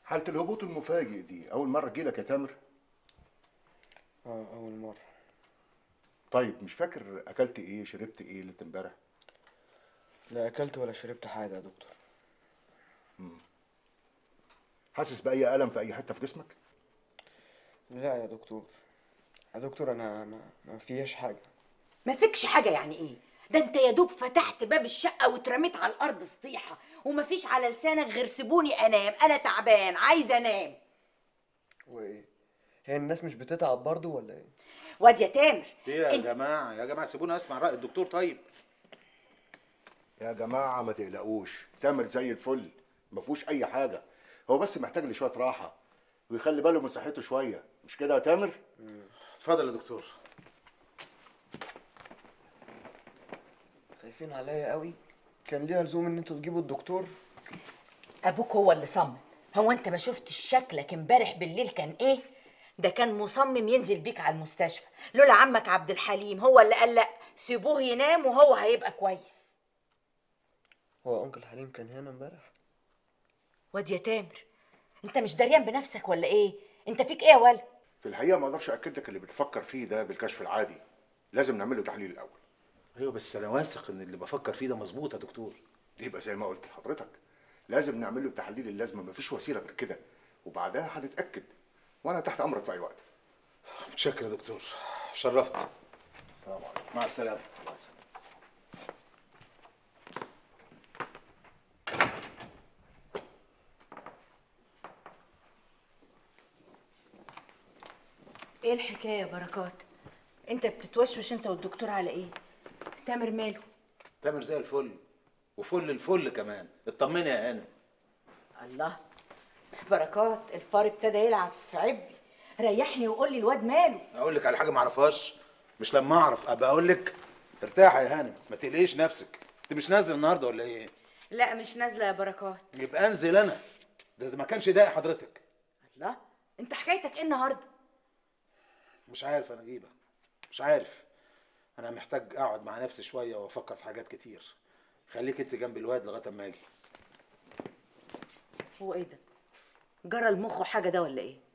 حالة الهبوط المفاجئ دي أول مرة تجيلك يا تامر؟ اه اول مره طيب مش فاكر أكلت إيه شربت إيه ليلة امبارح؟ لا اكلت ولا شربت حاجه يا دكتور حاسس بأي ألم في أي حتة في جسمك؟ لا يا دكتور يا دكتور انا ما, ما فيهاش حاجه ما فيكش حاجه يعني ايه ده انت يا دوب فتحت باب الشقه واترميت على الارض سطيحه ومفيش على لسانك غير سيبوني انام انا تعبان عايزه انام وايه هي الناس مش بتتعب برضو ولا ايه واد يا تامر ايه يا انت- جماعه يا جماعه سيبوني اسمع راي الدكتور طيب يا جماعة ما تقلقوش تامر زي الفل ما فيهوش أي حاجة هو بس محتاج لشوية راحة ويخلي باله من صحته شوية مش كده يا تامر؟ اتفضل يا دكتور خايفين عليا قوي كان ليها لزوم ان انتوا تجيبوا الدكتور ابوك هو اللي صمم هو انت ما شفتش شكلك امبارح بالليل كان ايه ده كان مصمم ينزل بيك على المستشفى لولا عمك عبد الحليم هو اللي قال لا سيبوه ينام وهو هيبقى كويس هو انكل حليم كان هنا امبارح واد يا تامر انت مش دريان بنفسك ولا ايه انت فيك ايه يا ولا في الحقيقة ما أقدرش أكد لك اللي بتفكر فيه ده بالكشف العادي لازم نعمل له تحليل الأول ايوه بس انا واثق ان اللي بفكر فيه ده مظبوط يا دكتور يبقى زي ما قلت لحضرتك لازم نعمل له التحاليل اللازمة مفيش وسيلة غير كده وبعدها هنتأكد وأنا تحت أمرك في أي وقت متشكر يا دكتور شرفت السلام عليكم مع السلامه ايه الحكايه يا بركات انت بتتوشوش انت والدكتور على ايه تامر ماله تامر زي الفل وفل الفل كمان اطمني يا هانم الله بركات الفار ابتدى يلعب في عبي ريحني وقول لي الواد ماله اقول لك على حاجه ما اعرفهاش مش لما اعرف ابقى اقول لك ارتاحي يا هانم ما تقلقيش نفسك انت مش نازل النهارده ولا ايه لا مش نازله يا بركات يبقى انزل انا ده إذا ما كانش ضايق حضرتك الله انت حكايتك ايه النهارده مش عارف انا اجيبها مش عارف انا محتاج اقعد مع نفسي شويه وافكر في حاجات كتير خليك انت جنب الواد لغايه اما اجي هو ايه ده جرى المخ حاجه ده ولا ايه